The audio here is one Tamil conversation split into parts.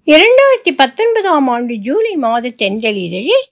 இரண்டாயிரத்தி பத்தொன்பதாம் ஆண்டு ஜூலை மாத தென்றலிதழில்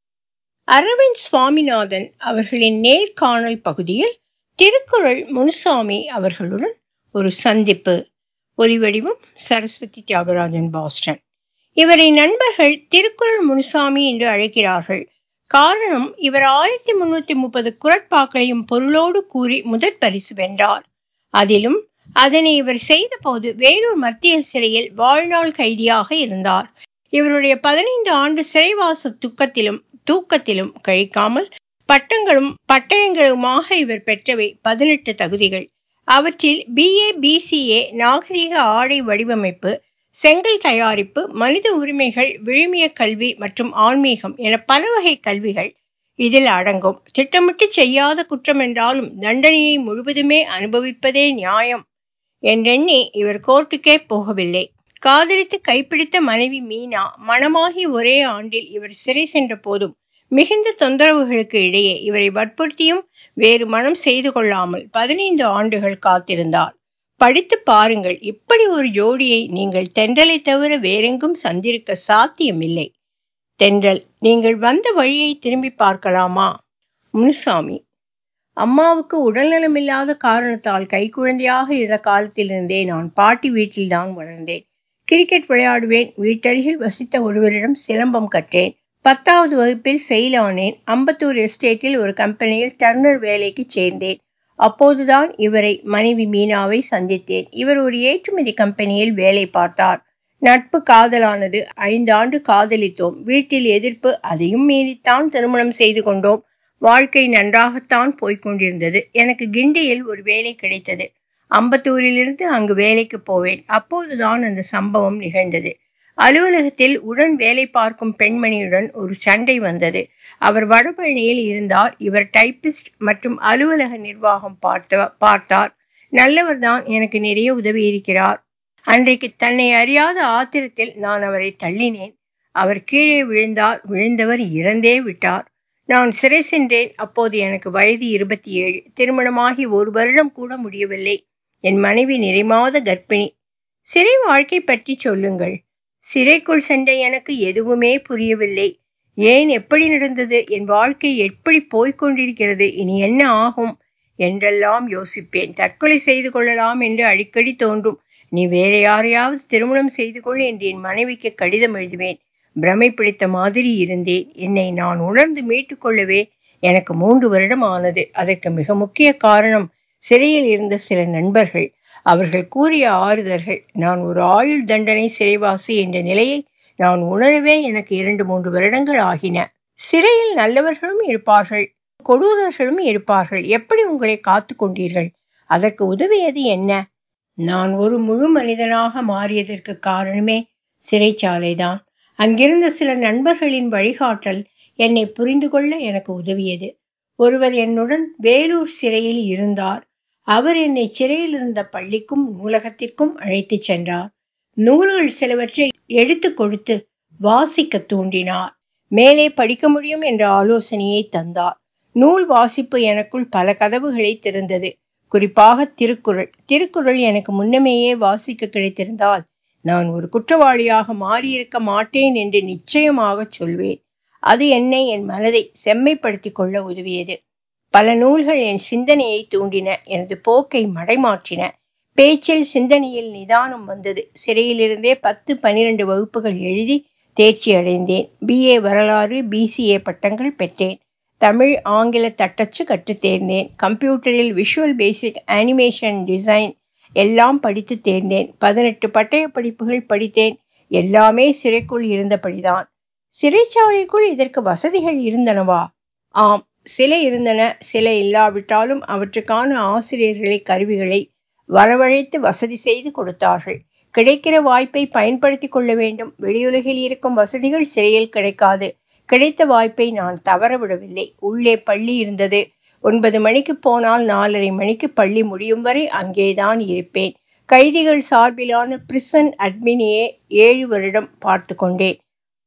அரவிந்த் சுவாமிநாதன் அவர்களின் நேர்காணல் பகுதியில் திருக்குறள் முனுசாமி அவர்களுடன் ஒரு சந்திப்பு ஒலிவடிவம் சரஸ்வதி தியாகராஜன் பாஸ்டன் இவரை நண்பர்கள் திருக்குறள் முனுசாமி என்று அழைக்கிறார்கள் காரணம் இவர் ஆயிரத்தி முன்னூத்தி முப்பது குரட்பாக்களையும் பொருளோடு கூறி முதற் பரிசு வென்றார் அதிலும் அதனை இவர் செய்தபோது வேலூர் மத்திய சிறையில் வாழ்நாள் கைதியாக இருந்தார் இவருடைய பதினைந்து ஆண்டு சிறைவாச துக்கத்திலும் தூக்கத்திலும் கழிக்காமல் பட்டங்களும் பட்டயங்களுமாக இவர் பெற்றவை பதினெட்டு தகுதிகள் அவற்றில் பிஏ பிசிஏ நாகரிக ஆடை வடிவமைப்பு செங்கல் தயாரிப்பு மனித உரிமைகள் விழுமிய கல்வி மற்றும் ஆன்மீகம் என பல வகை கல்விகள் இதில் அடங்கும் திட்டமிட்டு செய்யாத குற்றம் என்றாலும் தண்டனையை முழுவதுமே அனுபவிப்பதே நியாயம் என்றெண்ணி இவர் கோர்ட்டுக்கே போகவில்லை காதலித்து கைப்பிடித்த மனைவி மீனா மணமாகி ஒரே ஆண்டில் இவர் சிறை சென்ற போதும் மிகுந்த தொந்தரவுகளுக்கு இடையே இவரை வற்புறுத்தியும் வேறு மனம் செய்து கொள்ளாமல் பதினைந்து ஆண்டுகள் காத்திருந்தார் படித்து பாருங்கள் இப்படி ஒரு ஜோடியை நீங்கள் தென்றலை தவிர வேறெங்கும் சந்திருக்க சாத்தியமில்லை தென்றல் நீங்கள் வந்த வழியை திரும்பி பார்க்கலாமா முனுசாமி அம்மாவுக்கு உடல்நலமில்லாத காரணத்தால் கைக்குழந்தையாக இருந்த காலத்திலிருந்தே நான் பாட்டி வீட்டில்தான் வளர்ந்தேன் கிரிக்கெட் விளையாடுவேன் வீட்டருகில் வசித்த ஒருவரிடம் சிலம்பம் கற்றேன் பத்தாவது வகுப்பில் ஃபெயில் ஆனேன் அம்பத்தூர் எஸ்டேட்டில் ஒரு கம்பெனியில் டர்னர் வேலைக்கு சேர்ந்தேன் அப்போதுதான் இவரை மனைவி மீனாவை சந்தித்தேன் இவர் ஒரு ஏற்றுமதி கம்பெனியில் வேலை பார்த்தார் நட்பு காதலானது ஐந்தாண்டு காதலித்தோம் வீட்டில் எதிர்ப்பு அதையும் மீறித்தான் திருமணம் செய்து கொண்டோம் வாழ்க்கை நன்றாகத்தான் போய்கொண்டிருந்தது எனக்கு கிண்டியில் ஒரு வேலை கிடைத்தது அம்பத்தூரிலிருந்து அங்கு வேலைக்கு போவேன் அப்போதுதான் அந்த சம்பவம் நிகழ்ந்தது அலுவலகத்தில் உடன் வேலை பார்க்கும் பெண்மணியுடன் ஒரு சண்டை வந்தது அவர் வடபழனியில் இருந்தார் இவர் டைப்பிஸ்ட் மற்றும் அலுவலக நிர்வாகம் பார்த்த பார்த்தார் நல்லவர்தான் எனக்கு நிறைய உதவி இருக்கிறார் அன்றைக்கு தன்னை அறியாத ஆத்திரத்தில் நான் அவரை தள்ளினேன் அவர் கீழே விழுந்தார் விழுந்தவர் இறந்தே விட்டார் நான் சிறை சென்றேன் அப்போது எனக்கு வயது இருபத்தி ஏழு திருமணமாகி ஒரு வருடம் கூட முடியவில்லை என் மனைவி நிறைமாத கர்ப்பிணி சிறை வாழ்க்கை பற்றி சொல்லுங்கள் சிறைக்குள் சென்ற எனக்கு எதுவுமே புரியவில்லை ஏன் எப்படி நடந்தது என் வாழ்க்கை எப்படி போய்கொண்டிருக்கிறது இனி என்ன ஆகும் என்றெல்லாம் யோசிப்பேன் தற்கொலை செய்து கொள்ளலாம் என்று அடிக்கடி தோன்றும் நீ வேற யாரையாவது திருமணம் செய்து கொள் என்று என் மனைவிக்கு கடிதம் எழுதுவேன் பிரமை பிடித்த மாதிரி இருந்தேன் என்னை நான் உணர்ந்து மீட்டு கொள்ளவே எனக்கு மூன்று வருடம் ஆனது அதற்கு மிக முக்கிய காரணம் சிறையில் இருந்த சில நண்பர்கள் அவர்கள் கூறிய ஆறுதல்கள் நான் ஒரு ஆயுள் தண்டனை சிறைவாசி என்ற நிலையை நான் உணரவே எனக்கு இரண்டு மூன்று வருடங்கள் ஆகின சிறையில் நல்லவர்களும் இருப்பார்கள் கொடூரர்களும் இருப்பார்கள் எப்படி உங்களை காத்து கொண்டீர்கள் அதற்கு உதவியது என்ன நான் ஒரு முழு மனிதனாக மாறியதற்கு காரணமே சிறைச்சாலைதான் அங்கிருந்த சில நண்பர்களின் வழிகாட்டல் என்னை புரிந்து கொள்ள எனக்கு உதவியது ஒருவர் என்னுடன் வேலூர் சிறையில் இருந்தார் அவர் என்னை சிறையில் இருந்த பள்ளிக்கும் நூலகத்திற்கும் அழைத்துச் சென்றார் நூல்கள் சிலவற்றை எடுத்து கொடுத்து வாசிக்க தூண்டினார் மேலே படிக்க முடியும் என்ற ஆலோசனையை தந்தார் நூல் வாசிப்பு எனக்குள் பல கதவுகளை திறந்தது குறிப்பாக திருக்குறள் திருக்குறள் எனக்கு முன்னமேயே வாசிக்க கிடைத்திருந்தால் நான் ஒரு குற்றவாளியாக மாறியிருக்க மாட்டேன் என்று நிச்சயமாக சொல்வேன் அது என்னை என் மனதை செம்மைப்படுத்தி கொள்ள உதவியது பல நூல்கள் என் சிந்தனையை தூண்டின எனது போக்கை மடைமாற்றின பேச்சில் சிந்தனையில் நிதானம் வந்தது சிறையிலிருந்தே பத்து பனிரெண்டு வகுப்புகள் எழுதி தேர்ச்சி அடைந்தேன் பிஏ வரலாறு பிசிஏ பட்டங்கள் பெற்றேன் தமிழ் ஆங்கில தட்டச்சு கற்றுத் தேர்ந்தேன் கம்ப்யூட்டரில் விஷுவல் பேசிக் அனிமேஷன் டிசைன் எல்லாம் படித்து தேர்ந்தேன் பதினெட்டு பட்டய படிப்புகள் படித்தேன் எல்லாமே சிறைக்குள் இருந்தபடிதான் சிறைச்சாலைக்குள் இதற்கு வசதிகள் இருந்தனவா ஆம் சில இருந்தன சில இல்லாவிட்டாலும் அவற்றுக்கான ஆசிரியர்களை கருவிகளை வரவழைத்து வசதி செய்து கொடுத்தார்கள் கிடைக்கிற வாய்ப்பை பயன்படுத்தி கொள்ள வேண்டும் வெளியுலகில் இருக்கும் வசதிகள் சிறையில் கிடைக்காது கிடைத்த வாய்ப்பை நான் தவறவிடவில்லை உள்ளே பள்ளி இருந்தது ஒன்பது மணிக்கு போனால் நாலரை மணிக்கு பள்ளி முடியும் வரை அங்கேதான் இருப்பேன் கைதிகள் சார்பிலான பிரிசன் அட்மினியே ஏழு வருடம் பார்த்து கொண்டேன்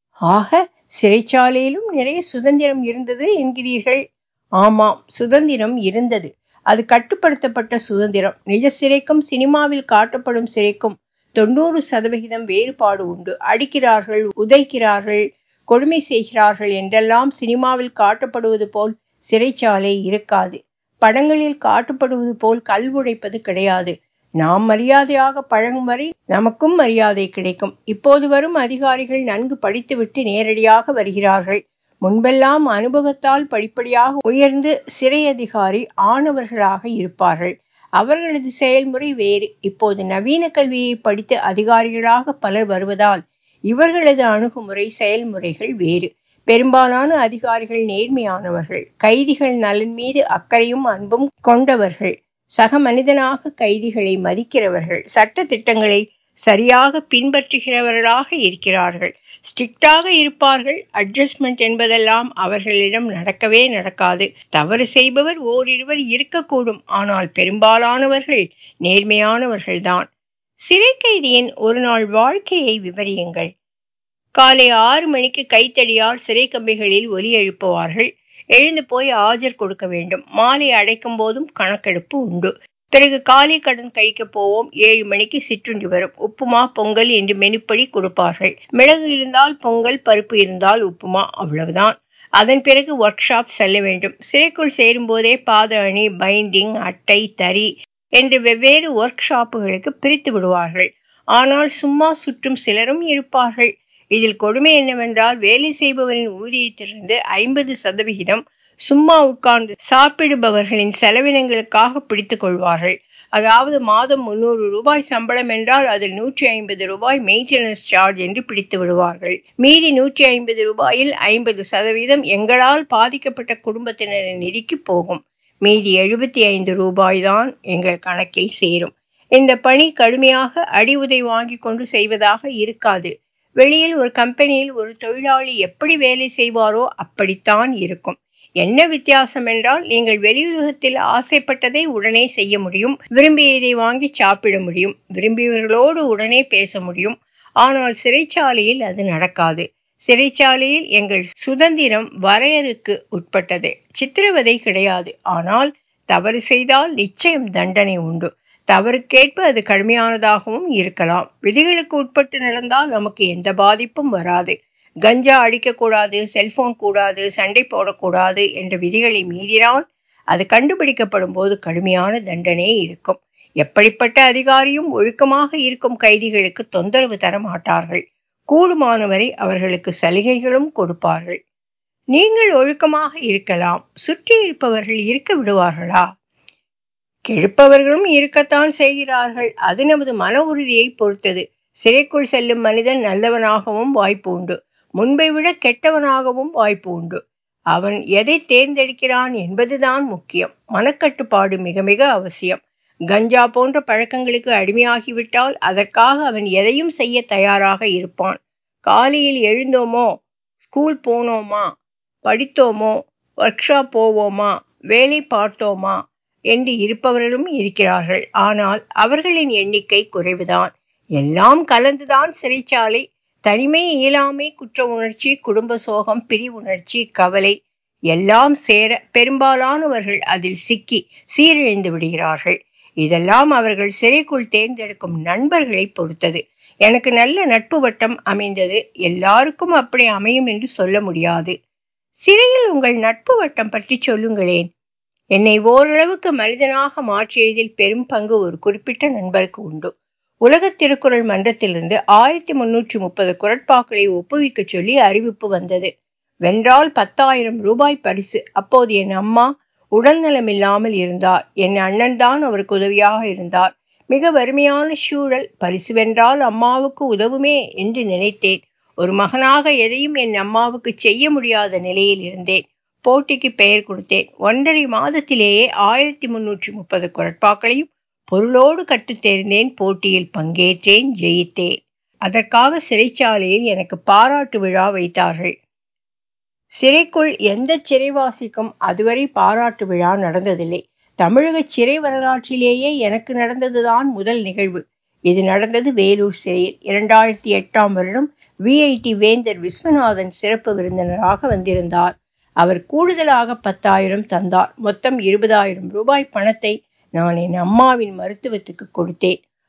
ஆக சிறைச்சாலையிலும் நிறைய சுதந்திரம் இருந்தது என்கிறீர்கள் ஆமாம் சுதந்திரம் இருந்தது அது கட்டுப்படுத்தப்பட்ட சுதந்திரம் நிஜ சிறைக்கும் சினிமாவில் காட்டப்படும் சிறைக்கும் தொண்ணூறு சதவிகிதம் வேறுபாடு உண்டு அடிக்கிறார்கள் உதைக்கிறார்கள் கொடுமை செய்கிறார்கள் என்றெல்லாம் சினிமாவில் காட்டப்படுவது போல் சிறைச்சாலை இருக்காது படங்களில் காட்டப்படுவது போல் கல் உடைப்பது கிடையாது நாம் மரியாதையாக பழகும் வரை நமக்கும் மரியாதை கிடைக்கும் இப்போது வரும் அதிகாரிகள் நன்கு படித்துவிட்டு நேரடியாக வருகிறார்கள் முன்பெல்லாம் அனுபவத்தால் படிப்படியாக உயர்ந்து சிறை அதிகாரி ஆனவர்களாக இருப்பார்கள் அவர்களது செயல்முறை வேறு இப்போது நவீன கல்வியை படித்து அதிகாரிகளாக பலர் வருவதால் இவர்களது அணுகுமுறை செயல்முறைகள் வேறு பெரும்பாலான அதிகாரிகள் நேர்மையானவர்கள் கைதிகள் நலன் மீது அக்கறையும் அன்பும் கொண்டவர்கள் சக மனிதனாக கைதிகளை மதிக்கிறவர்கள் சட்ட திட்டங்களை சரியாக பின்பற்றுகிறவர்களாக இருக்கிறார்கள் ஸ்ட்ரிக்டாக இருப்பார்கள் அட்ஜஸ்ட்மெண்ட் என்பதெல்லாம் அவர்களிடம் நடக்கவே நடக்காது தவறு செய்பவர் ஓரிருவர் இருக்கக்கூடும் ஆனால் பெரும்பாலானவர்கள் நேர்மையானவர்கள்தான் சிறை கைதியின் ஒரு நாள் வாழ்க்கையை விவரியுங்கள் காலை ஆறு மணிக்கு கைத்தடியால் சிறை கம்பிகளில் ஒலி எழுப்புவார்கள் எழுந்து போய் ஆஜர் கொடுக்க வேண்டும் மாலை அடைக்கும் போதும் கணக்கெடுப்பு உண்டு பிறகு காலை கடன் கழிக்க போவோம் ஏழு மணிக்கு சிற்றுண்டி வரும் உப்புமா பொங்கல் என்று மெனுப்படி கொடுப்பார்கள் மிளகு இருந்தால் பொங்கல் பருப்பு இருந்தால் உப்புமா அவ்வளவுதான் அதன் பிறகு ஒர்க் ஷாப் செல்ல வேண்டும் சிறைக்குள் சேரும் போதே பாத அணி பைண்டிங் அட்டை தறி என்று வெவ்வேறு ஒர்க் ஷாப்புகளுக்கு பிரித்து விடுவார்கள் ஆனால் சும்மா சுற்றும் சிலரும் இருப்பார்கள் இதில் கொடுமை என்னவென்றால் வேலை செய்பவரின் ஊதியத்திலிருந்து ஐம்பது சதவிகிதம் சும்மா உட்கார்ந்து சாப்பிடுபவர்களின் செலவினங்களுக்காக பிடித்துக் கொள்வார்கள் அதாவது மாதம் முன்னூறு ரூபாய் சம்பளம் என்றால் அதில் நூற்றி ஐம்பது ரூபாய் மெயின்டெனன்ஸ் சார்ஜ் என்று பிடித்து விடுவார்கள் மீதி நூற்றி ஐம்பது ரூபாயில் ஐம்பது சதவீதம் எங்களால் பாதிக்கப்பட்ட குடும்பத்தினரின் நிதிக்கு போகும் மீதி எழுபத்தி ஐந்து ரூபாய் தான் எங்கள் கணக்கில் சேரும் இந்த பணி கடுமையாக அடி உதை வாங்கி கொண்டு செய்வதாக இருக்காது வெளியில் ஒரு கம்பெனியில் ஒரு தொழிலாளி எப்படி வேலை செய்வாரோ அப்படித்தான் இருக்கும் என்ன வித்தியாசம் என்றால் நீங்கள் வெளியுலகத்தில் ஆசைப்பட்டதை உடனே செய்ய முடியும் விரும்பியதை வாங்கி சாப்பிட முடியும் விரும்பியவர்களோடு உடனே பேச முடியும் ஆனால் சிறைச்சாலையில் அது நடக்காது சிறைச்சாலையில் எங்கள் சுதந்திரம் வரையறுக்கு உட்பட்டது சித்திரவதை கிடையாது ஆனால் தவறு செய்தால் நிச்சயம் தண்டனை உண்டு தவறுக்கேற்ப அது கடுமையானதாகவும் இருக்கலாம் விதிகளுக்கு உட்பட்டு நடந்தால் நமக்கு எந்த பாதிப்பும் வராது கஞ்சா அடிக்கக்கூடாது செல்போன் கூடாது சண்டை போடக்கூடாது என்ற விதிகளை மீறினால் அது கண்டுபிடிக்கப்படும் போது கடுமையான தண்டனை இருக்கும் எப்படிப்பட்ட அதிகாரியும் ஒழுக்கமாக இருக்கும் கைதிகளுக்கு தொந்தரவு தர மாட்டார்கள் கூடுமானவரை அவர்களுக்கு சலுகைகளும் கொடுப்பார்கள் நீங்கள் ஒழுக்கமாக இருக்கலாம் சுற்றி இருப்பவர்கள் இருக்க விடுவார்களா கெடுப்பவர்களும் இருக்கத்தான் செய்கிறார்கள் அது நமது மன உறுதியை பொறுத்தது சிறைக்குள் செல்லும் மனிதன் நல்லவனாகவும் வாய்ப்பு உண்டு முன்பை விட கெட்டவனாகவும் வாய்ப்பு உண்டு அவன் எதை தேர்ந்தெடுக்கிறான் என்பதுதான் முக்கியம் மனக்கட்டுப்பாடு மிக மிக அவசியம் கஞ்சா போன்ற பழக்கங்களுக்கு அடிமையாகிவிட்டால் அதற்காக அவன் எதையும் செய்ய தயாராக இருப்பான் காலையில் எழுந்தோமோ ஸ்கூல் போனோமா படித்தோமோ ஒர்க் ஷாப் போவோமா வேலை பார்த்தோமா என்று இருப்பவர்களும் இருக்கிறார்கள் ஆனால் அவர்களின் எண்ணிக்கை குறைவுதான் எல்லாம் கலந்துதான் சிறைச்சாலை தனிமை இயலாமை குற்ற உணர்ச்சி குடும்ப சோகம் பிரிவுணர்ச்சி கவலை எல்லாம் சேர பெரும்பாலானவர்கள் அதில் சிக்கி சீரழிந்து விடுகிறார்கள் இதெல்லாம் அவர்கள் சிறைக்குள் தேர்ந்தெடுக்கும் நண்பர்களை பொறுத்தது எனக்கு நல்ல நட்பு வட்டம் அமைந்தது எல்லாருக்கும் அப்படி அமையும் என்று சொல்ல முடியாது சிறையில் உங்கள் நட்பு வட்டம் பற்றி சொல்லுங்களேன் என்னை ஓரளவுக்கு மனிதனாக மாற்றியதில் பெரும் பங்கு ஒரு குறிப்பிட்ட நண்பருக்கு உண்டு உலக திருக்குறள் மன்றத்திலிருந்து ஆயிரத்தி முன்னூற்றி முப்பது குரட்பாக்களை ஒப்புவிக்க சொல்லி அறிவிப்பு வந்தது வென்றால் பத்தாயிரம் ரூபாய் பரிசு அப்போது என் அம்மா உடல்நலமில்லாமல் இருந்தார் என் அண்ணன் தான் அவருக்கு உதவியாக இருந்தார் மிக வறுமையான சூழல் பரிசு வென்றால் அம்மாவுக்கு உதவுமே என்று நினைத்தேன் ஒரு மகனாக எதையும் என் அம்மாவுக்கு செய்ய முடியாத நிலையில் இருந்தேன் போட்டிக்கு பெயர் கொடுத்தேன் ஒன்றரை மாதத்திலேயே ஆயிரத்தி முன்னூற்றி முப்பது குரட்பாக்களையும் பொருளோடு கற்றுத் தேர்ந்தேன் போட்டியில் பங்கேற்றேன் ஜெயித்தேன் அதற்காக சிறைச்சாலையில் எனக்கு பாராட்டு விழா வைத்தார்கள் சிறைக்குள் எந்த சிறைவாசிக்கும் அதுவரை பாராட்டு விழா நடந்ததில்லை தமிழக சிறை வரலாற்றிலேயே எனக்கு நடந்ததுதான் முதல் நிகழ்வு இது நடந்தது வேலூர் சிறையில் இரண்டாயிரத்தி எட்டாம் வருடம் விஐடி வேந்தர் விஸ்வநாதன் சிறப்பு விருந்தினராக வந்திருந்தார் அவர் கூடுதலாக பத்தாயிரம் தந்தார் மொத்தம் இருபதாயிரம் ரூபாய் பணத்தை நான் என் அம்மாவின் மருத்துவத்துக்கு கொடுத்தேன்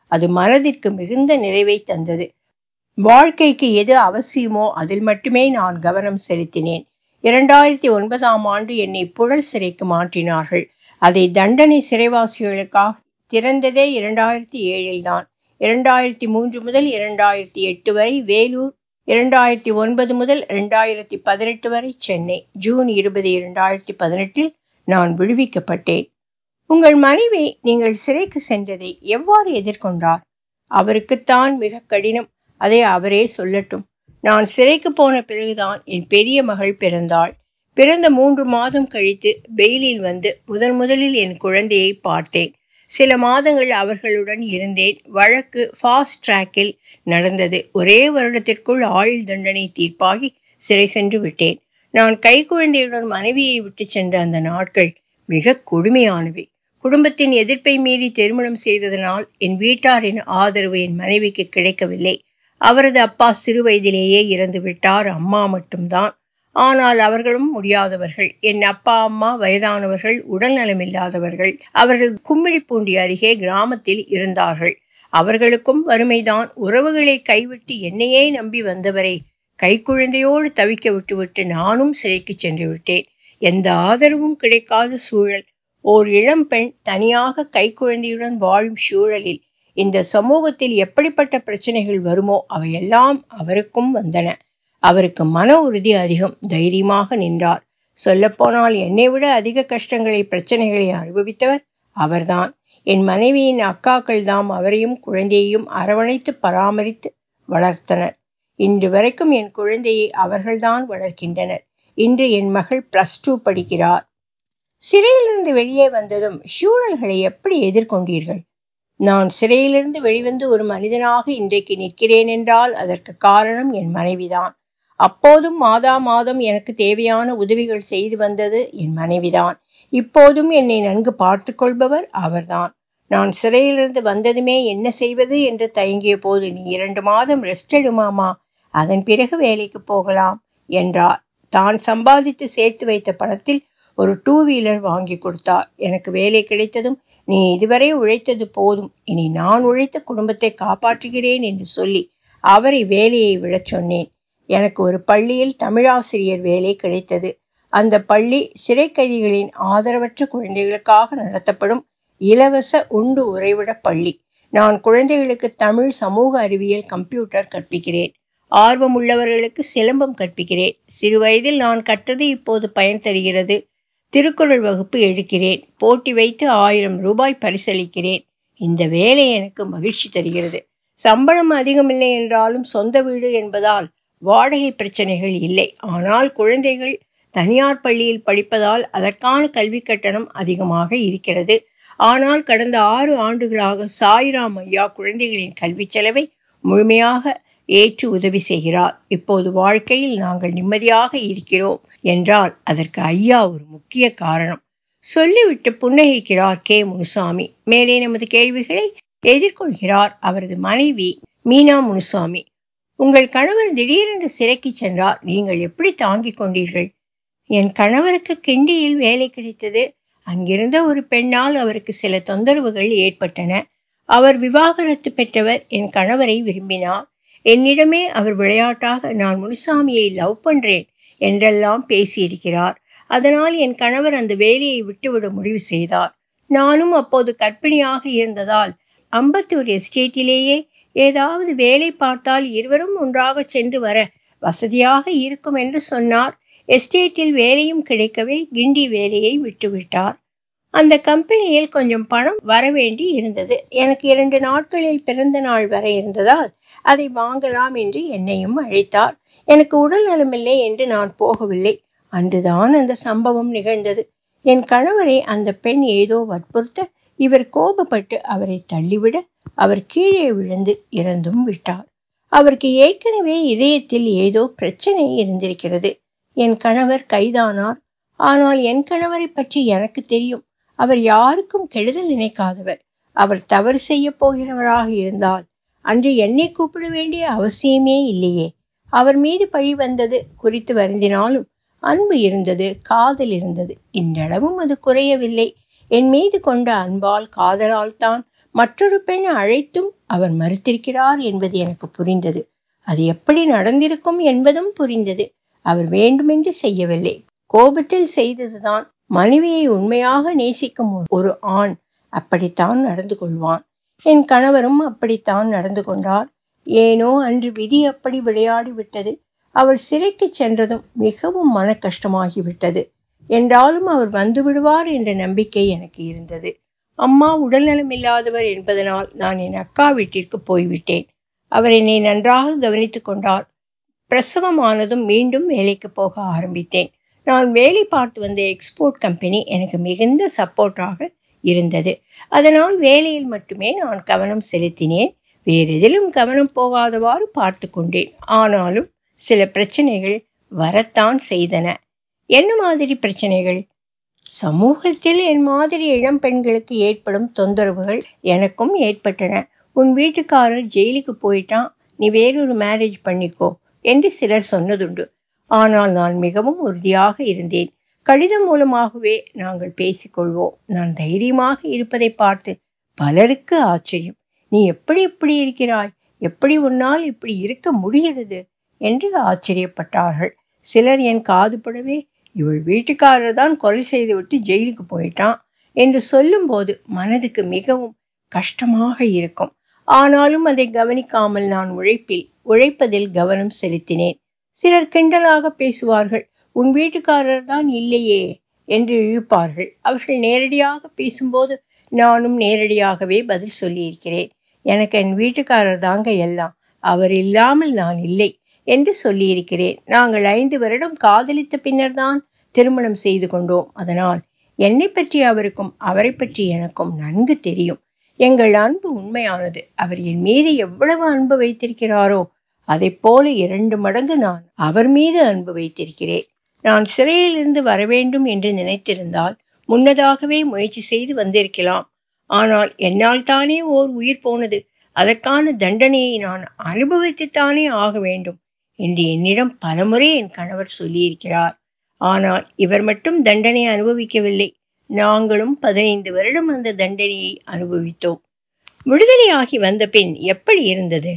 அது மனதிற்கு மிகுந்த நிறைவை தந்தது வாழ்க்கைக்கு எது அவசியமோ அதில் மட்டுமே நான் கவனம் செலுத்தினேன் இரண்டாயிரத்தி ஒன்பதாம் ஆண்டு என்னை புழல் சிறைக்கு மாற்றினார்கள் அதை தண்டனை சிறைவாசிகளுக்காக திறந்ததே இரண்டாயிரத்தி ஏழில் தான் இரண்டாயிரத்தி மூன்று முதல் இரண்டாயிரத்தி எட்டு வரை வேலூர் இரண்டாயிரத்தி ஒன்பது முதல் இரண்டாயிரத்தி பதினெட்டு வரை சென்னை ஜூன் இருபது இரண்டாயிரத்தி பதினெட்டில் நான் விடுவிக்கப்பட்டேன் உங்கள் மனைவி நீங்கள் சிறைக்கு சென்றதை எவ்வாறு எதிர்கொண்டார் அவருக்குத்தான் மிக கடினம் அதை அவரே சொல்லட்டும் நான் சிறைக்கு போன பிறகுதான் என் பெரிய மகள் பிறந்தாள் பிறந்த மூன்று மாதம் கழித்து பெயிலில் வந்து முதன் முதலில் என் குழந்தையை பார்த்தேன் சில மாதங்கள் அவர்களுடன் இருந்தேன் வழக்கு ஃபாஸ்ட் ட்ராக்கில் நடந்தது ஒரே வருடத்திற்குள் ஆயுள் தண்டனை தீர்ப்பாகி சிறை சென்று விட்டேன் நான் கைக்குழந்தையுடன் மனைவியை விட்டு சென்ற அந்த நாட்கள் மிக கொடுமையானவை குடும்பத்தின் எதிர்ப்பை மீறி திருமணம் செய்ததனால் என் வீட்டாரின் ஆதரவு என் மனைவிக்கு கிடைக்கவில்லை அவரது அப்பா சிறு வயதிலேயே இறந்து விட்டார் அம்மா மட்டும்தான் ஆனால் அவர்களும் முடியாதவர்கள் என் அப்பா அம்மா வயதானவர்கள் உடல் நலமில்லாதவர்கள் அவர்கள் கும்மிடிப்பூண்டி அருகே கிராமத்தில் இருந்தார்கள் அவர்களுக்கும் வறுமைதான் உறவுகளை கைவிட்டு என்னையே நம்பி வந்தவரை கைக்குழந்தையோடு தவிக்க விட்டுவிட்டு நானும் சிறைக்கு சென்று விட்டேன் எந்த ஆதரவும் கிடைக்காத சூழல் ஓர் இளம் பெண் தனியாக கைக்குழந்தையுடன் வாழும் சூழலில் இந்த சமூகத்தில் எப்படிப்பட்ட பிரச்சனைகள் வருமோ அவையெல்லாம் அவருக்கும் வந்தன அவருக்கு மன உறுதி அதிகம் தைரியமாக நின்றார் சொல்லப்போனால் என்னை விட அதிக கஷ்டங்களை பிரச்சனைகளை அனுபவித்தவர் அவர்தான் என் மனைவியின் அக்காக்கள் தாம் அவரையும் குழந்தையையும் அரவணைத்து பராமரித்து வளர்த்தனர் இன்று வரைக்கும் என் குழந்தையை அவர்கள்தான் வளர்க்கின்றனர் இன்று என் மகள் பிளஸ் டூ படிக்கிறார் சிறையிலிருந்து வெளியே வந்ததும் சூழல்களை எப்படி எதிர்கொண்டீர்கள் நான் சிறையிலிருந்து வெளிவந்து ஒரு மனிதனாக இன்றைக்கு நிற்கிறேன் என்றால் அதற்கு காரணம் என் மனைவிதான் அப்போதும் மாதா மாதம் எனக்கு தேவையான உதவிகள் செய்து வந்தது என் மனைவிதான் இப்போதும் என்னை நன்கு பார்த்து கொள்பவர் அவர்தான் நான் சிறையிலிருந்து வந்ததுமே என்ன செய்வது என்று தயங்கிய போது நீ இரண்டு மாதம் ரெஸ்ட் எடுமாமா அதன் பிறகு வேலைக்கு போகலாம் என்றார் தான் சம்பாதித்து சேர்த்து வைத்த பணத்தில் ஒரு டூ வீலர் வாங்கி கொடுத்தார் எனக்கு வேலை கிடைத்ததும் நீ இதுவரை உழைத்தது போதும் இனி நான் உழைத்த குடும்பத்தை காப்பாற்றுகிறேன் என்று சொல்லி அவரை வேலையை விடச் சொன்னேன் எனக்கு ஒரு பள்ளியில் தமிழாசிரியர் வேலை கிடைத்தது அந்த பள்ளி சிறை கைதிகளின் ஆதரவற்ற குழந்தைகளுக்காக நடத்தப்படும் இலவச உண்டு உறைவிட பள்ளி நான் குழந்தைகளுக்கு தமிழ் சமூக அறிவியல் கம்ப்யூட்டர் கற்பிக்கிறேன் ஆர்வம் உள்ளவர்களுக்கு சிலம்பம் கற்பிக்கிறேன் சிறு வயதில் நான் கற்றது இப்போது பயன் தருகிறது திருக்குறள் வகுப்பு எடுக்கிறேன் போட்டி வைத்து ஆயிரம் ரூபாய் பரிசளிக்கிறேன் இந்த வேலை எனக்கு மகிழ்ச்சி தருகிறது சம்பளம் அதிகமில்லை என்றாலும் சொந்த வீடு என்பதால் வாடகை பிரச்சனைகள் இல்லை ஆனால் குழந்தைகள் தனியார் பள்ளியில் படிப்பதால் அதற்கான கல்வி கட்டணம் அதிகமாக இருக்கிறது ஆனால் கடந்த ஆறு ஆண்டுகளாக சாய்ராம் ஐயா குழந்தைகளின் கல்வி செலவை முழுமையாக ஏற்று உதவி செய்கிறார் இப்போது வாழ்க்கையில் நாங்கள் நிம்மதியாக இருக்கிறோம் என்றால் அதற்கு ஐயா ஒரு முக்கிய காரணம் சொல்லிவிட்டு புன்னகைக்கிறார் கே முனுசாமி மேலே நமது கேள்விகளை எதிர்கொள்கிறார் அவரது மனைவி மீனா முனுசாமி உங்கள் கணவர் திடீரென்று சிறைக்கு சென்றார் நீங்கள் எப்படி தாங்கிக் கொண்டீர்கள் என் கணவருக்கு கிண்டியில் வேலை கிடைத்தது அங்கிருந்த ஒரு பெண்ணால் அவருக்கு சில தொந்தரவுகள் ஏற்பட்டன அவர் விவாகரத்து பெற்றவர் என் கணவரை விரும்பினார் என்னிடமே அவர் விளையாட்டாக நான் முனுசாமியை லவ் பண்றேன் என்றெல்லாம் பேசியிருக்கிறார் அதனால் என் கணவர் அந்த வேலையை விட்டுவிட முடிவு செய்தார் நானும் அப்போது கர்ப்பிணியாக இருந்ததால் அம்பத்தூர் எஸ்டேட்டிலேயே ஏதாவது வேலை பார்த்தால் இருவரும் ஒன்றாக சென்று வர வசதியாக இருக்கும் என்று சொன்னார் எஸ்டேட்டில் வேலையும் கிடைக்கவே கிண்டி வேலையை விட்டுவிட்டார் அந்த கம்பெனியில் கொஞ்சம் பணம் வர வேண்டி இருந்தது எனக்கு இரண்டு நாட்களில் பிறந்த நாள் வர இருந்ததால் அதை வாங்கலாம் என்று என்னையும் அழைத்தார் எனக்கு உடல் நலமில்லை என்று நான் போகவில்லை அன்றுதான் அந்த சம்பவம் நிகழ்ந்தது என் கணவரை அந்த பெண் ஏதோ வற்புறுத்த இவர் கோபப்பட்டு அவரை தள்ளிவிட அவர் கீழே விழுந்து இறந்தும் விட்டார் அவருக்கு ஏற்கனவே இதயத்தில் ஏதோ பிரச்சனை இருந்திருக்கிறது என் கணவர் கைதானார் ஆனால் என் கணவரை பற்றி எனக்கு தெரியும் அவர் யாருக்கும் கெடுதல் நினைக்காதவர் அவர் தவறு செய்ய போகிறவராக இருந்தால் அன்று என்னை கூப்பிட வேண்டிய அவசியமே இல்லையே அவர் மீது பழி வந்தது குறித்து வருந்தினாலும் அன்பு இருந்தது காதல் இருந்தது இன்றளவும் அது குறையவில்லை என் மீது கொண்ட அன்பால் காதலால் தான் மற்றொரு பெண் அழைத்தும் அவர் மறுத்திருக்கிறார் என்பது எனக்கு புரிந்தது அது எப்படி நடந்திருக்கும் என்பதும் புரிந்தது அவர் வேண்டுமென்று செய்யவில்லை கோபத்தில் செய்ததுதான் மனைவியை உண்மையாக நேசிக்கும் ஒரு ஆண் அப்படித்தான் நடந்து கொள்வான் என் கணவரும் அப்படித்தான் நடந்து கொண்டார் ஏனோ அன்று விதி அப்படி விளையாடி விட்டது அவர் சிறைக்கு சென்றதும் மிகவும் மன கஷ்டமாகிவிட்டது என்றாலும் அவர் வந்து விடுவார் என்ற நம்பிக்கை எனக்கு இருந்தது அம்மா உடல்நலம் இல்லாதவர் என்பதனால் நான் என் அக்கா வீட்டிற்கு போய்விட்டேன் அவர் என்னை நன்றாக கவனித்துக் கொண்டார் பிரசவமானதும் மீண்டும் வேலைக்கு போக ஆரம்பித்தேன் நான் வேலை பார்த்து வந்த எக்ஸ்போர்ட் கம்பெனி எனக்கு மிகுந்த சப்போர்ட்டாக இருந்தது அதனால் வேலையில் மட்டுமே நான் கவனம் செலுத்தினேன் வேறெதிலும் கவனம் போகாதவாறு பார்த்து கொண்டேன் ஆனாலும் சில பிரச்சனைகள் வரத்தான் செய்தன என்ன மாதிரி பிரச்சனைகள் சமூகத்தில் என் மாதிரி இளம் பெண்களுக்கு ஏற்படும் தொந்தரவுகள் எனக்கும் ஏற்பட்டன உன் வீட்டுக்காரர் ஜெயிலுக்கு போயிட்டான் நீ வேறொரு மேரேஜ் பண்ணிக்கோ என்று சிலர் சொன்னதுண்டு ஆனால் நான் மிகவும் உறுதியாக இருந்தேன் கடிதம் மூலமாகவே நாங்கள் பேசிக்கொள்வோம் நான் தைரியமாக இருப்பதை பார்த்து பலருக்கு ஆச்சரியம் நீ எப்படி இப்படி இருக்கிறாய் எப்படி உன்னால் இப்படி இருக்க முடிகிறது என்று ஆச்சரியப்பட்டார்கள் சிலர் என் காதுபடவே இவள் வீட்டுக்காரர் தான் கொலை செய்துவிட்டு ஜெயிலுக்கு போயிட்டான் என்று சொல்லும்போது மனதுக்கு மிகவும் கஷ்டமாக இருக்கும் ஆனாலும் அதை கவனிக்காமல் நான் உழைப்பில் உழைப்பதில் கவனம் செலுத்தினேன் சிலர் கிண்டலாக பேசுவார்கள் உன் வீட்டுக்காரர் தான் இல்லையே என்று இழுப்பார்கள் அவர்கள் நேரடியாக பேசும்போது நானும் நேரடியாகவே பதில் சொல்லியிருக்கிறேன் எனக்கு என் வீட்டுக்காரர் தாங்க எல்லாம் அவர் இல்லாமல் நான் இல்லை என்று சொல்லியிருக்கிறேன் நாங்கள் ஐந்து வருடம் காதலித்த பின்னர் தான் திருமணம் செய்து கொண்டோம் அதனால் என்னை பற்றி அவருக்கும் அவரை பற்றி எனக்கும் நன்கு தெரியும் எங்கள் அன்பு உண்மையானது அவர் என் மீது எவ்வளவு அன்பு வைத்திருக்கிறாரோ அதை போல இரண்டு மடங்கு நான் அவர் மீது அன்பு வைத்திருக்கிறேன் நான் சிறையிலிருந்து வர வேண்டும் என்று நினைத்திருந்தால் முன்னதாகவே முயற்சி செய்து வந்திருக்கலாம் ஆனால் என்னால் தானே ஓர் உயிர் போனது அதற்கான தண்டனையை நான் அனுபவித்துத்தானே ஆக வேண்டும் என்று என்னிடம் பலமுறை என் கணவர் சொல்லியிருக்கிறார் ஆனால் இவர் மட்டும் தண்டனை அனுபவிக்கவில்லை நாங்களும் பதினைந்து வருடம் அந்த தண்டனையை அனுபவித்தோம் விடுதலையாகி வந்த பின் எப்படி இருந்தது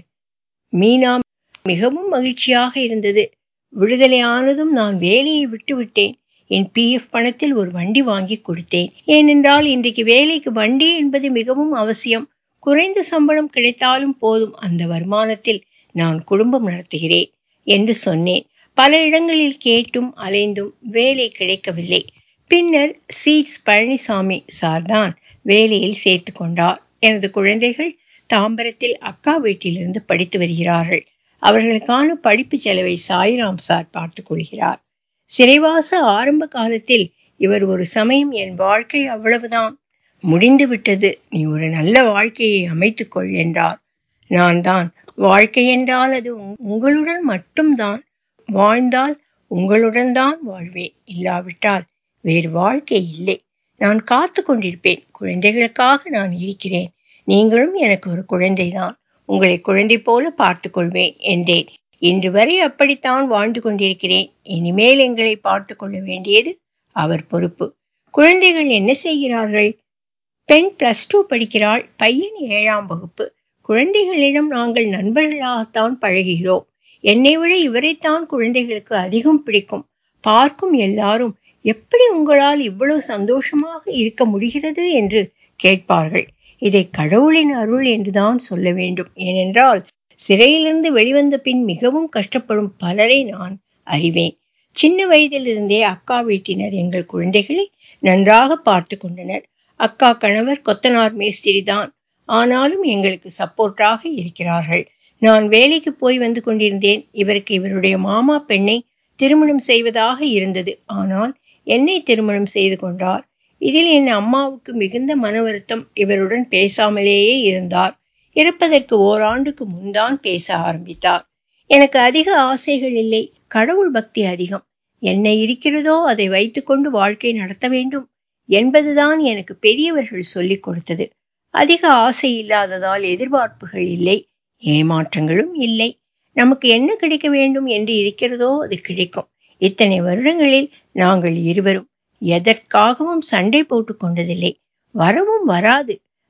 மீனா மிகவும் மகிழ்ச்சியாக இருந்தது விடுதலையானதும் நான் வேலையை விட்டுவிட்டேன் என் பிஎஃப் பணத்தில் ஒரு வண்டி வாங்கி கொடுத்தேன் ஏனென்றால் இன்றைக்கு வேலைக்கு வண்டி என்பது மிகவும் அவசியம் குறைந்த சம்பளம் கிடைத்தாலும் போதும் அந்த வருமானத்தில் நான் குடும்பம் நடத்துகிறேன் என்று சொன்னேன் பல இடங்களில் கேட்டும் அலைந்தும் வேலை கிடைக்கவில்லை பின்னர் சீட்ஸ் பழனிசாமி சார்தான் வேலையில் சேர்த்து கொண்டார் எனது குழந்தைகள் தாம்பரத்தில் அக்கா வீட்டிலிருந்து படித்து வருகிறார்கள் அவர்களுக்கான படிப்பு செலவை சாய்ராம் சார் பார்த்துக் கொள்கிறார் சிறைவாச ஆரம்ப காலத்தில் இவர் ஒரு சமயம் என் வாழ்க்கை அவ்வளவுதான் முடிந்து விட்டது நீ ஒரு நல்ல வாழ்க்கையை அமைத்துக்கொள் என்றார் நான் தான் வாழ்க்கை என்றால் அது உங்களுடன் மட்டும்தான் வாழ்ந்தால் உங்களுடன் தான் வாழ்வேன் இல்லாவிட்டால் வேறு வாழ்க்கை இல்லை நான் காத்து கொண்டிருப்பேன் குழந்தைகளுக்காக நான் இருக்கிறேன் நீங்களும் எனக்கு ஒரு குழந்தைதான் உங்களை குழந்தை போல பார்த்து கொள்வேன் என்றேன் இன்று வரை அப்படித்தான் வாழ்ந்து கொண்டிருக்கிறேன் இனிமேல் எங்களை பார்த்து கொள்ள வேண்டியது அவர் பொறுப்பு குழந்தைகள் என்ன செய்கிறார்கள் பெண் பிளஸ் டூ படிக்கிறாள் பையன் ஏழாம் வகுப்பு குழந்தைகளிடம் நாங்கள் நண்பர்களாகத்தான் பழகுகிறோம் என்னை விட இவரைத்தான் குழந்தைகளுக்கு அதிகம் பிடிக்கும் பார்க்கும் எல்லாரும் எப்படி உங்களால் இவ்வளவு சந்தோஷமாக இருக்க முடிகிறது என்று கேட்பார்கள் இதை கடவுளின் அருள் என்றுதான் சொல்ல வேண்டும் ஏனென்றால் சிறையிலிருந்து வெளிவந்த பின் மிகவும் கஷ்டப்படும் பலரை நான் அறிவேன் சின்ன வயதிலிருந்தே அக்கா வீட்டினர் எங்கள் குழந்தைகளை நன்றாக பார்த்து கொண்டனர் அக்கா கணவர் கொத்தனார் மேஸ்திரி தான் ஆனாலும் எங்களுக்கு சப்போர்ட்டாக இருக்கிறார்கள் நான் வேலைக்கு போய் வந்து கொண்டிருந்தேன் இவருக்கு இவருடைய மாமா பெண்ணை திருமணம் செய்வதாக இருந்தது ஆனால் என்னை திருமணம் செய்து கொண்டார் இதில் என் அம்மாவுக்கு மிகுந்த மன வருத்தம் இவருடன் பேசாமலேயே இருந்தார் இறப்பதற்கு ஓராண்டுக்கு முன்தான் பேச ஆரம்பித்தார் எனக்கு அதிக ஆசைகள் இல்லை கடவுள் பக்தி அதிகம் என்ன இருக்கிறதோ அதை வைத்துக்கொண்டு வாழ்க்கை நடத்த வேண்டும் என்பதுதான் எனக்கு பெரியவர்கள் சொல்லிக் கொடுத்தது அதிக ஆசை இல்லாததால் எதிர்பார்ப்புகள் இல்லை ஏமாற்றங்களும் இல்லை நமக்கு என்ன கிடைக்க வேண்டும் என்று இருக்கிறதோ அது கிடைக்கும் இத்தனை வருடங்களில் நாங்கள் இருவரும் எதற்காகவும் சண்டை போட்டு கொண்டதில்லை வரவும் வராது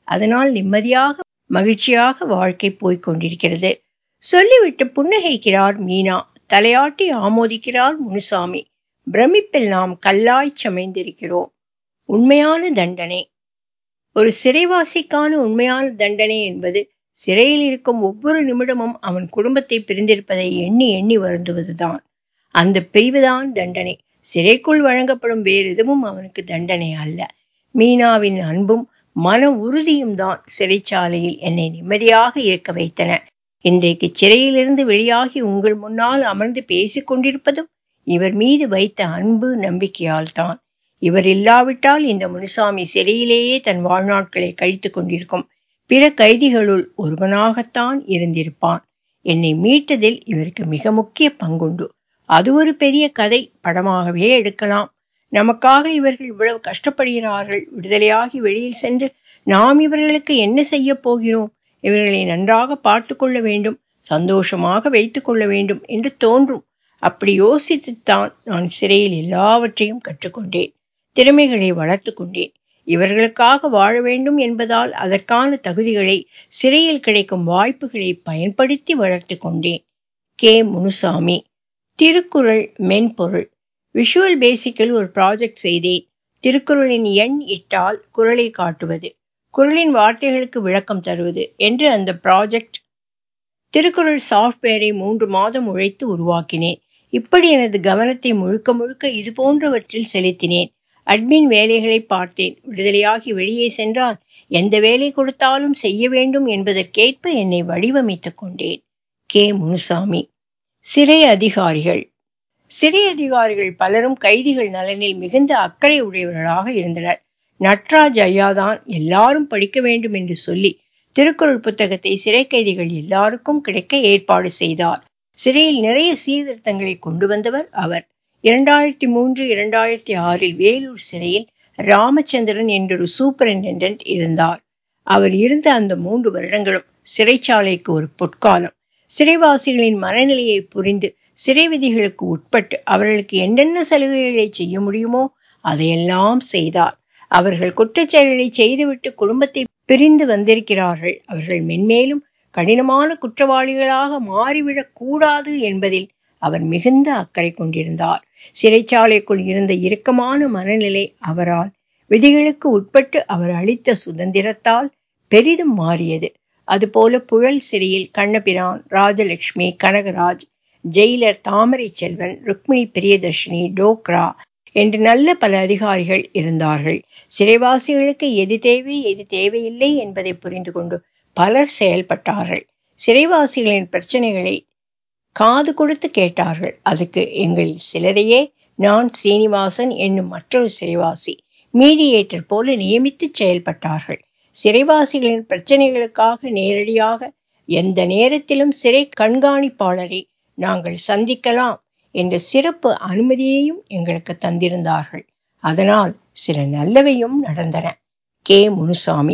அதனால் நிம்மதியாக மகிழ்ச்சியாக வாழ்க்கை போய்க் கொண்டிருக்கிறது சொல்லிவிட்டு புன்னகைக்கிறார் மீனா தலையாட்டி ஆமோதிக்கிறார் முனுசாமி பிரமிப்பில் நாம் கல்லாய் சமைந்திருக்கிறோம் உண்மையான தண்டனை ஒரு சிறைவாசிக்கான உண்மையான தண்டனை என்பது சிறையில் இருக்கும் ஒவ்வொரு நிமிடமும் அவன் குடும்பத்தை பிரிந்திருப்பதை எண்ணி எண்ணி வருந்துவதுதான் அந்த பிரிவுதான் தண்டனை சிறைக்குள் வழங்கப்படும் வேறு எதுவும் அவனுக்கு தண்டனை அல்ல மீனாவின் அன்பும் மன உறுதியும் தான் சிறைச்சாலையில் என்னை நிம்மதியாக இருக்க வைத்தன இன்றைக்கு சிறையிலிருந்து வெளியாகி உங்கள் முன்னால் அமர்ந்து பேசிக் கொண்டிருப்பதும் இவர் மீது வைத்த அன்பு நம்பிக்கையால் தான் இவர் இல்லாவிட்டால் இந்த முனுசாமி சிறையிலேயே தன் வாழ்நாட்களை கழித்து கொண்டிருக்கும் பிற கைதிகளுள் ஒருவனாகத்தான் இருந்திருப்பான் என்னை மீட்டதில் இவருக்கு மிக முக்கிய பங்குண்டு அது ஒரு பெரிய கதை படமாகவே எடுக்கலாம் நமக்காக இவர்கள் இவ்வளவு கஷ்டப்படுகிறார்கள் விடுதலையாகி வெளியில் சென்று நாம் இவர்களுக்கு என்ன செய்ய போகிறோம் இவர்களை நன்றாக பார்த்து கொள்ள வேண்டும் சந்தோஷமாக வைத்து கொள்ள வேண்டும் என்று தோன்றும் அப்படி யோசித்துத்தான் நான் சிறையில் எல்லாவற்றையும் கற்றுக்கொண்டேன் திறமைகளை வளர்த்து கொண்டேன் இவர்களுக்காக வாழ வேண்டும் என்பதால் அதற்கான தகுதிகளை சிறையில் கிடைக்கும் வாய்ப்புகளை பயன்படுத்தி வளர்த்து கொண்டேன் கே முனுசாமி திருக்குறள் மென்பொருள் விஷுவல் பேசிக்கில் ஒரு ப்ராஜெக்ட் செய்தேன் திருக்குறளின் எண் இட்டால் குரலை காட்டுவது குரலின் வார்த்தைகளுக்கு விளக்கம் தருவது என்று அந்த ப்ராஜெக்ட் திருக்குறள் சாஃப்ட்வேரை மூன்று மாதம் உழைத்து உருவாக்கினேன் இப்படி எனது கவனத்தை முழுக்க முழுக்க இது போன்றவற்றில் செலுத்தினேன் அட்மின் வேலைகளை பார்த்தேன் விடுதலையாகி வெளியே சென்றால் எந்த வேலை கொடுத்தாலும் செய்ய வேண்டும் என்பதற்கேற்ப என்னை வடிவமைத்துக் கொண்டேன் கே முனுசாமி சிறை அதிகாரிகள் சிறை அதிகாரிகள் பலரும் கைதிகள் நலனில் மிகுந்த அக்கறை உடையவர்களாக இருந்தனர் நட்ராஜ் ஐயாதான் எல்லாரும் படிக்க வேண்டும் என்று சொல்லி திருக்குறள் புத்தகத்தை சிறை கைதிகள் எல்லாருக்கும் கிடைக்க ஏற்பாடு செய்தார் சிறையில் நிறைய சீர்திருத்தங்களை கொண்டு வந்தவர் அவர் இரண்டாயிரத்தி மூன்று இரண்டாயிரத்தி ஆறில் வேலூர் சிறையில் ராமச்சந்திரன் என்றொரு சூப்பரிண்டென்டென்ட் இருந்தார் அவர் இருந்த அந்த மூன்று வருடங்களும் சிறைச்சாலைக்கு ஒரு பொற்காலம் சிறைவாசிகளின் மனநிலையை புரிந்து சிறை விதிகளுக்கு உட்பட்டு அவர்களுக்கு என்னென்ன சலுகைகளை செய்ய முடியுமோ அதையெல்லாம் செய்தார் அவர்கள் குற்றச்செயல்களை செய்துவிட்டு குடும்பத்தை பிரிந்து வந்திருக்கிறார்கள் அவர்கள் மென்மேலும் கடினமான குற்றவாளிகளாக மாறிவிடக் கூடாது என்பதில் அவர் மிகுந்த அக்கறை கொண்டிருந்தார் சிறைச்சாலைக்குள் இருந்த இறுக்கமான மனநிலை அவரால் விதிகளுக்கு உட்பட்டு அவர் அளித்த சுதந்திரத்தால் பெரிதும் மாறியது அதுபோல புழல் சிறையில் கண்ணபிரான் ராஜலட்சுமி கனகராஜ் ஜெயிலர் தாமரை செல்வன் ருக்மிணி பிரியதர்ஷினி டோக்ரா என்று நல்ல பல அதிகாரிகள் இருந்தார்கள் சிறைவாசிகளுக்கு எது தேவை எது தேவையில்லை என்பதை புரிந்து கொண்டு பலர் செயல்பட்டார்கள் சிறைவாசிகளின் பிரச்சனைகளை காது கொடுத்து கேட்டார்கள் அதுக்கு எங்களில் சிலரையே நான் சீனிவாசன் என்னும் மற்றொரு சிறைவாசி மீடியேட்டர் போல நியமித்து செயல்பட்டார்கள் சிறைவாசிகளின் பிரச்சனைகளுக்காக நேரடியாக எந்த நேரத்திலும் சிறை கண்காணிப்பாளரை நாங்கள் சந்திக்கலாம் என்ற சிறப்பு அனுமதியையும் எங்களுக்கு தந்திருந்தார்கள் அதனால் சில நல்லவையும் நடந்தன கே முனுசாமி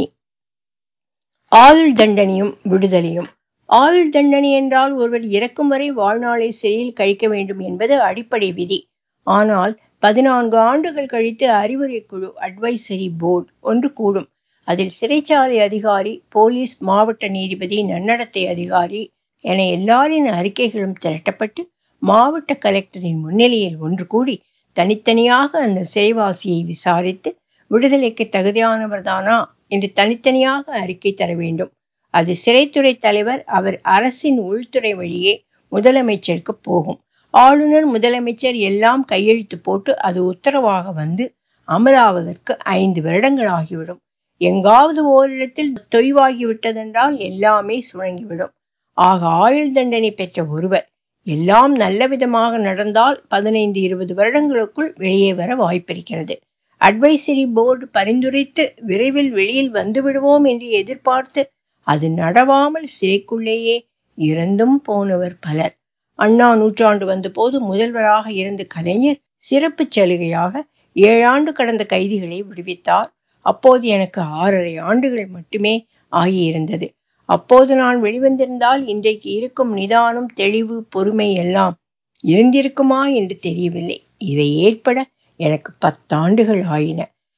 ஆயுள் தண்டனையும் விடுதலையும் ஆயுள் தண்டனை என்றால் ஒருவர் இறக்கும் வரை வாழ்நாளை சிறையில் கழிக்க வேண்டும் என்பது அடிப்படை விதி ஆனால் பதினான்கு ஆண்டுகள் கழித்து அறிவுரை குழு அட்வைசரி போர்டு ஒன்று கூடும் அதில் சிறைச்சாலை அதிகாரி போலீஸ் மாவட்ட நீதிபதி நன்னடத்தை அதிகாரி என எல்லாரின் அறிக்கைகளும் திரட்டப்பட்டு மாவட்ட கலெக்டரின் முன்னிலையில் ஒன்று கூடி தனித்தனியாக அந்த சிறைவாசியை விசாரித்து விடுதலைக்கு தகுதியானவர்தானா என்று தனித்தனியாக அறிக்கை தர வேண்டும் அது சிறைத்துறை தலைவர் அவர் அரசின் உள்துறை வழியே முதலமைச்சருக்கு போகும் ஆளுநர் முதலமைச்சர் எல்லாம் கையெழுத்து போட்டு அது உத்தரவாக வந்து அமலாவதற்கு ஐந்து வருடங்கள் ஆகிவிடும் எங்காவது ஓரிடத்தில் தொய்வாகிவிட்டதென்றால் எல்லாமே சுழங்கிவிடும் ஆக ஆயுள் தண்டனை பெற்ற ஒருவர் எல்லாம் நல்ல விதமாக நடந்தால் பதினைந்து இருபது வருடங்களுக்குள் வெளியே வர வாய்ப்பிருக்கிறது அட்வைசரி போர்டு பரிந்துரைத்து விரைவில் வெளியில் வந்து விடுவோம் என்று எதிர்பார்த்து அது நடவாமல் சிறைக்குள்ளேயே இறந்தும் போனவர் பலர் அண்ணா நூற்றாண்டு வந்தபோது முதல்வராக இருந்த கலைஞர் சிறப்பு சலுகையாக ஏழாண்டு கடந்த கைதிகளை விடுவித்தார் அப்போது எனக்கு ஆறரை ஆண்டுகள் மட்டுமே ஆகியிருந்தது அப்போது நான் வெளிவந்திருந்தால் இன்றைக்கு இருக்கும் நிதானம் தெளிவு பொறுமை எல்லாம் இருந்திருக்குமா என்று தெரியவில்லை இவை ஏற்பட எனக்கு பத்தாண்டுகள் ஆயின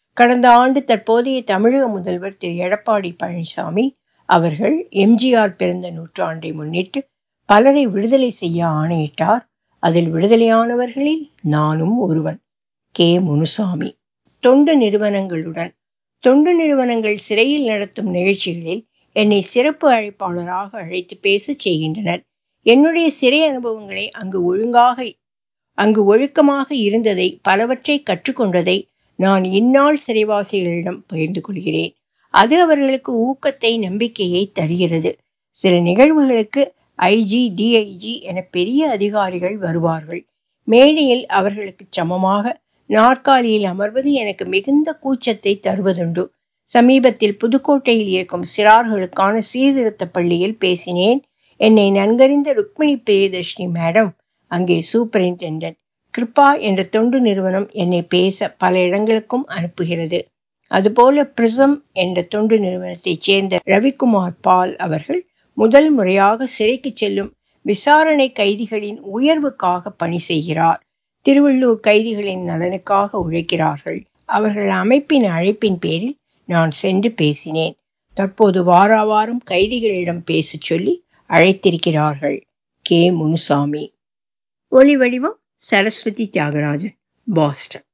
கடந்த ஆண்டு தற்போதைய தமிழக முதல்வர் திரு எடப்பாடி பழனிசாமி அவர்கள் எம்ஜிஆர் பிறந்த நூற்றாண்டை முன்னிட்டு பலரை விடுதலை செய்ய ஆணையிட்டார் அதில் விடுதலையானவர்களில் நானும் ஒருவன் கே முனுசாமி தொண்டு நிறுவனங்களுடன் தொண்டு நிறுவனங்கள் சிறையில் நடத்தும் நிகழ்ச்சிகளில் என்னை சிறப்பு அழைப்பாளராக அழைத்து பேச செய்கின்றனர் என்னுடைய சிறை அனுபவங்களை அங்கு ஒழுங்காக அங்கு ஒழுக்கமாக இருந்ததை பலவற்றை கற்றுக்கொண்டதை நான் இந்நாள் சிறைவாசிகளிடம் பகிர்ந்து கொள்கிறேன் அது அவர்களுக்கு ஊக்கத்தை நம்பிக்கையை தருகிறது சில நிகழ்வுகளுக்கு ஐஜி டிஐஜி என பெரிய அதிகாரிகள் வருவார்கள் மேடையில் அவர்களுக்கு சமமாக நாற்காலியில் அமர்வது எனக்கு மிகுந்த கூச்சத்தை தருவதுண்டு சமீபத்தில் புதுக்கோட்டையில் இருக்கும் சிறார்களுக்கான சீர்திருத்த பள்ளியில் பேசினேன் என்னை நன்கறிந்த ருக்மிணி பிரியதர்ஷினி மேடம் அங்கே சூப்பரிண்டெண்டன்ட் கிருப்பா என்ற தொண்டு நிறுவனம் என்னை பேச பல இடங்களுக்கும் அனுப்புகிறது அதுபோல பிரிசம் என்ற தொண்டு நிறுவனத்தைச் சேர்ந்த ரவிக்குமார் பால் அவர்கள் முதல் முறையாக சிறைக்கு செல்லும் விசாரணை கைதிகளின் உயர்வுக்காக பணி செய்கிறார் திருவள்ளூர் கைதிகளின் நலனுக்காக உழைக்கிறார்கள் அவர்கள் அமைப்பின் அழைப்பின் பேரில் நான் சென்று பேசினேன் தற்போது வாரா வாரம் கைதிகளிடம் பேசச் சொல்லி அழைத்திருக்கிறார்கள் கே முனுசாமி ஒலி வடிவம் சரஸ்வதி தியாகராஜன் பாஸ்டன்